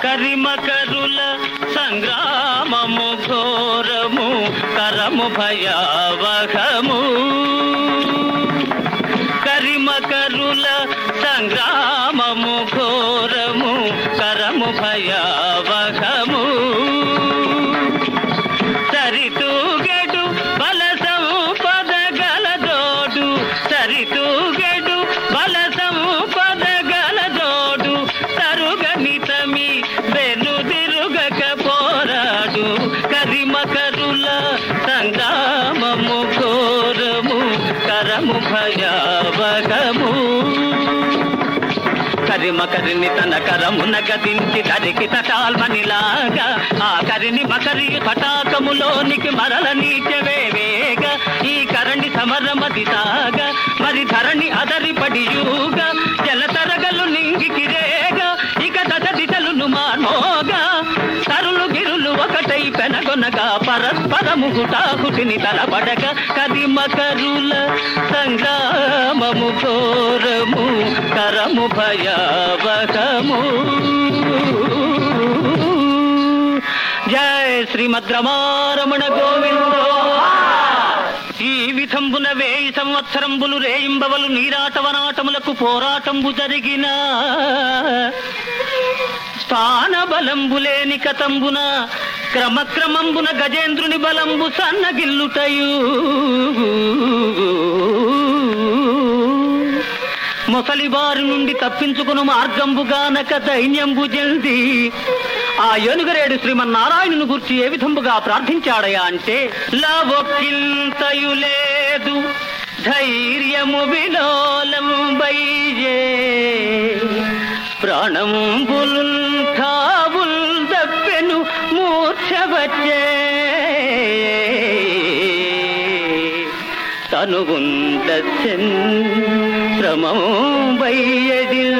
కరిమకరుల సంగ్రామము ఘోరము కరము భయావహము కరిమకరుల సంగ్రామము ఘోరము కరము భయావహము సరితూగెడు బల సంపద గలదోడు సరితూగెడు బల సంపద గలదోడు తరుగనితమి వెనుదిరుగక పోరాడు కరిమకరుల సంగ్రామము ఘోరము కరము భయావగము కరిమ కరిని తన కరమున గదించి తరికి తటాల్మనిలాగా ఆ కరిని మకరియు తటాకములోనికి మరల నీచవేవేగ ఈ కరణి సమరమది సాగ మరి ధరణి అదరి పడియూగ జలతరగలు నింగికిరేగ ఇక దశ దిశలును మానోగా తరులు గిరులు ఒకటై పెనగొనగా పరస్పరము హుటాహుటిని తలబడక కదిమ కరుల సంగ్రామము ఘోరము కరము భయావహము జయ శ్రీమద్ రమారమణ గోవిందో ఈ విధంబున వేయి సంవత్సరంబులు రేయింబవలు నీరాటవనాటములకు పోరాటంబు జరిగిన స్థాన బలంబులేని కతంబున క్రమక్రమంబున గజేంద్రుని బలంబు సన్నగిల్లుటయు ముసలివారి నుండి తప్పించుకును మార్గంబు గానక దైన్యంబు జల్ది ఆ ఏనుగరేడు శ్రీమన్నారాయణుని గుర్చి ఏ విధంబుగా ప్రార్థించాడయా అంటే లవొక్కింతయు లేదు ధైర్యము విలోలం బైజే ప్రాణంబులు కావుల్ దప్పెను మూర్ఛ వచ్చే తనుగుందచ్చన్ శ్రమం బయ్యదిల్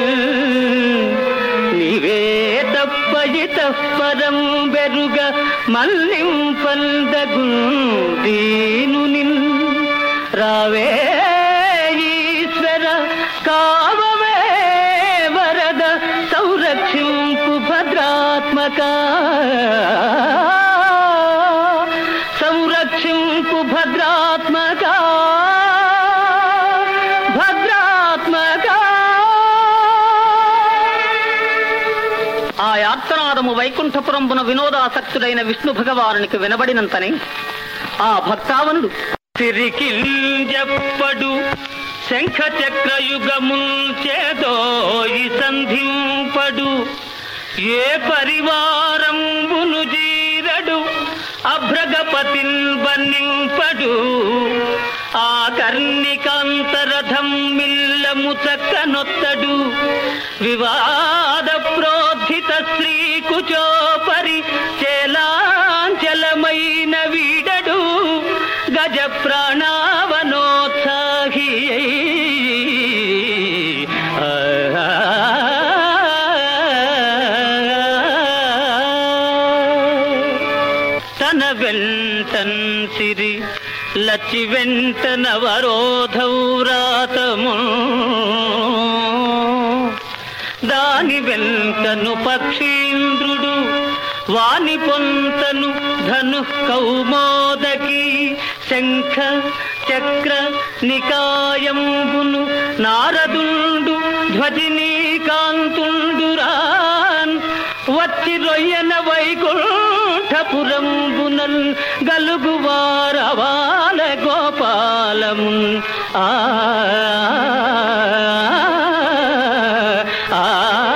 నీవే తప్పది తప్పరం బెరుగ మల్లిం పల్దగు దీను నిన్ రావే ఈశ్వర కావవే వరద సంరక్షింపు భద్రాత్మక సంరక్షింపు భద్రాత్మక భద్రాత్మక ఆ యాత్రాదము వైకుంఠపురంబున వినోదాసక్తుడైన విష్ణు భగవానునికి వినబడినంతనే ఆ భక్తావనుడు తిరికింజప్పడు శంఖ చక్రయుగముల్ చేదోయి సంధింపడు ఏ పరివారంబును జీరడు అభ్రగపతిన్ బన్నింపడు ఆ కర్ణికాంతరథం మిల్లము చక్కనొత్తడు వివాద ప్రోద్ధిత శ్రీ కుచోపరి చేలాంచలమైన వీడడు గజ ప్రాణావనోత్సాహి తన వెంటన్ సిరి లచ్చి వెంట నవరోధౌరాతము దాని వెంటను పక్షీంద్రుడు వాని పొంతను ధను కౌమోదకి శంఖ చక్ర నికాయంబును నారదుండు ధ్వజిని కాంతుండురాన్ వచ్చి రొయ్యన వైకుంఠపురంబునల్ గలుగువారవాల గోపాలమున్ ఆ ఆ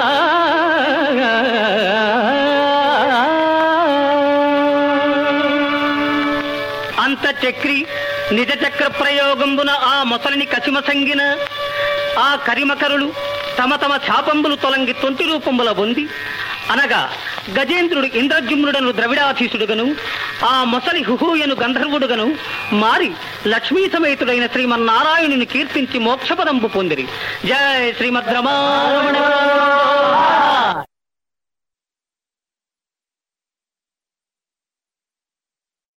అంత చక్రి నిజ చక్ర ప్రయోగంబున ఆ మొసలిని కసిమసంగిన ఆ కరిమకరులు తమ తమ శాపంబులు తొలంగి తొంటి రూపంబుల పొంది అనగా గజేంద్రుడు ఇంద్రజుమ్నుడను ద్రవిడాధీసుడుగను ఆ మొసలి హుహూయను గంధర్వుడుగను మారి లక్ష్మీ సమేతుడైన శ్రీమన్నారాయణుని కీర్తించి మోక్షపదంబు పొందిరి జయ శ్రీమద్ రమారమణ